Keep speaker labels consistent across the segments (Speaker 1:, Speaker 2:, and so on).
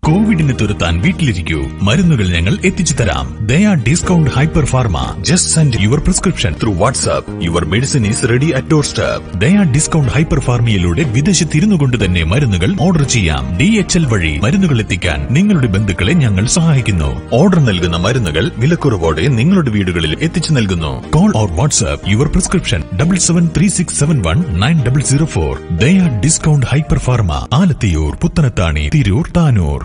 Speaker 1: കോവിഡിനെ തുരത്താൻ വീട്ടിലിരിക്കൂ മരുന്നുകൾ ഞങ്ങൾ എത്തിച്ചു തരാം Daya discount hyper pharma just send your prescription through WhatsApp your medicine is ready at door step Daya discount hyper ഫാർമയിലൂടെ വിദേശത്തിരുന്നു കൊണ്ട് തന്നെ മരുന്നുകൾ ഓർഡർ ചെയ്യാം ഡി എച്ച് എൽ വഴി മരുന്നുകൾ എത്തിക്കാൻ നിങ്ങളുടെ ബന്ധുക്കളെ ഞങ്ങൾ സഹായിക്കുന്നു ഓർഡർ നൽകുന്ന മരുന്നുകൾ വിലക്കുറവോടെ നിങ്ങളുടെ വീടുകളിൽ എത്തിച്ചു നൽകുന്നു call or WhatsApp your prescription double seven three six seven one nine double zero four Daya discount hyper pharma Alathiyur Puthanathani Tirur Tanur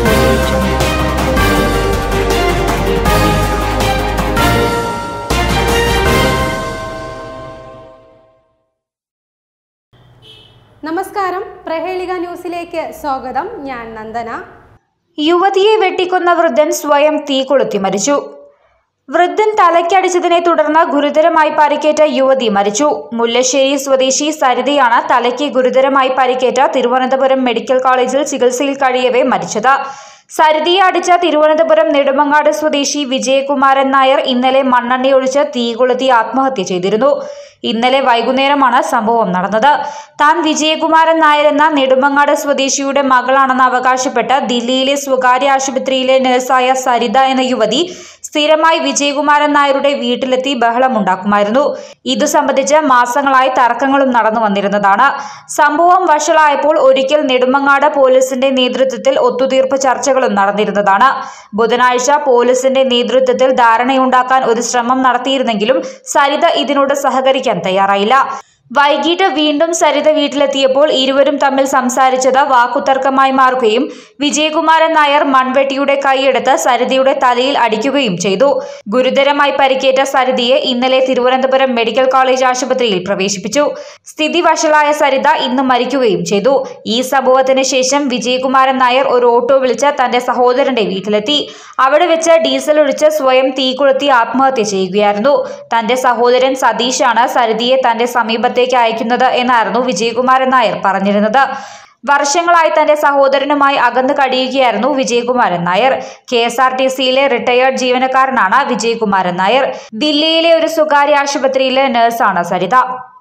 Speaker 2: നമസ്കാരം പ്രഹേളിക ന്യൂസിലേക്ക് സ്വാഗതം ഞാൻ നന്ദന
Speaker 3: യുവതിയെ വെട്ടിക്കൊന്ന വൃദ്ധൻ സ്വയം തീ കൊളുത്തി മരിച്ചു വൃദ്ധൻ തലയ്ക്കടിച്ചതിനെ തുടർന്ന് ഗുരുതരമായി പരിക്കേറ്റ യുവതി മരിച്ചു മുല്ലശ്ശേരി സ്വദേശി സരിതയാണ് തലയ്ക്ക് ഗുരുതരമായി പരിക്കേറ്റ തിരുവനന്തപുരം മെഡിക്കൽ കോളേജിൽ ചികിത്സയിൽ കഴിയവേ മരിച്ചത് സരിതയെ അടിച്ച തിരുവനന്തപുരം നെടുമങ്ങാട് സ്വദേശി വിജയകുമാരൻ നായർ ഇന്നലെ മണ്ണെണ്ണയൊഴിച്ച് തീ കൊളുത്തി ആത്മഹത്യ ചെയ്തിരുന്നു ഇന്നലെ വൈകുന്നേരമാണ് സംഭവം നടന്നത് താൻ വിജയകുമാരൻ നായർ എന്ന നെടുമങ്ങാട് സ്വദേശിയുടെ മകളാണെന്ന് അവകാശപ്പെട്ട് ദില്ലിയിലെ സ്വകാര്യ ആശുപത്രിയിലെ നഴ്സായ സരിത എന്ന യുവതി സ്ഥിരമായി വിജയകുമാരൻ നായരുടെ വീട്ടിലെത്തി ബഹളമുണ്ടാക്കുമായിരുന്നു ഇതു സംബന്ധിച്ച് മാസങ്ങളായി തർക്കങ്ങളും നടന്നു വന്നിരുന്നതാണ് സംഭവം വഷളായപ്പോൾ ഒരിക്കൽ നെടുമങ്ങാട് പോലീസിന്റെ നേതൃത്വത്തിൽ ഒത്തുതീർപ്പ് ചർച്ചകളും നടന്നിരുന്നതാണ് ബുധനാഴ്ച പോലീസിന്റെ നേതൃത്വത്തിൽ ധാരണയുണ്ടാക്കാൻ ഒരു ശ്രമം നടത്തിയിരുന്നെങ്കിലും സരിത ഇതിനോട് സഹകരിക്കാൻ തയ്യാറായില്ല വൈകിട്ട് വീണ്ടും സരിത വീട്ടിലെത്തിയപ്പോൾ ഇരുവരും തമ്മിൽ സംസാരിച്ചത് വാക്കുതർക്കമായി മാറുകയും വിജയകുമാരൻ നായർ മൺവെട്ടിയുടെ കൈയെടുത്ത് സരിതയുടെ തലയിൽ അടിക്കുകയും ചെയ്തു ഗുരുതരമായി പരിക്കേറ്റ സരിതയെ ഇന്നലെ തിരുവനന്തപുരം മെഡിക്കൽ കോളേജ് ആശുപത്രിയിൽ പ്രവേശിപ്പിച്ചു സ്ഥിതി വഷളായ സരിത ഇന്ന് മരിക്കുകയും ചെയ്തു ഈ സംഭവത്തിന് ശേഷം വിജയകുമാരൻ നായർ ഒരു ഓട്ടോ വിളിച്ച് തന്റെ സഹോദരന്റെ വീട്ടിലെത്തി അവിടെ വെച്ച് ഡീസൽ ഒഴിച്ച് സ്വയം തീ കൊളുത്തി ആത്മഹത്യ ചെയ്യുകയായിരുന്നു തന്റെ സഹോദരൻ സതീഷാണ് സരിതയെ തന്റെ സമീപത്തേക്ക് അയക്കുന്നത് എന്നായിരുന്നു വിജയകുമാരൻ നായർ പറഞ്ഞിരുന്നത് വർഷങ്ങളായി തന്റെ സഹോദരനുമായി അകന്നു കഴിയുകയായിരുന്നു Vijayakumaran Nair K S R T സിയിലെ റിട്ടയേർഡ് ജീവനക്കാരനാണ് വിജയകുമാരൻ നായർ ദില്ലിയിലെ ഒരു സ്വകാര്യ ആശുപത്രിയിലെ നഴ്സാണ് സരിത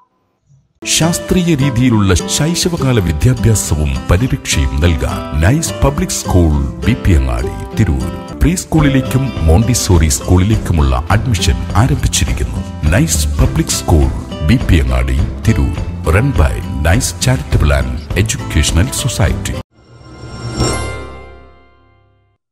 Speaker 4: ശാസ്ത്രീയ രീതിയിലുള്ള ശൈശവകാല വിദ്യാഭ്യാസവും പരിരക്ഷയും നൽകാൻ nice public school B P Angadi Tirur pre സ്കൂളിലേക്കും മോണ്ടിസോറി സ്കൂളിലേക്കുമുള്ള അഡ്മിഷൻ ആരംഭിച്ചിരിക്കുന്നു nice public school B P Angadi Tirur run by nice charitable and educational society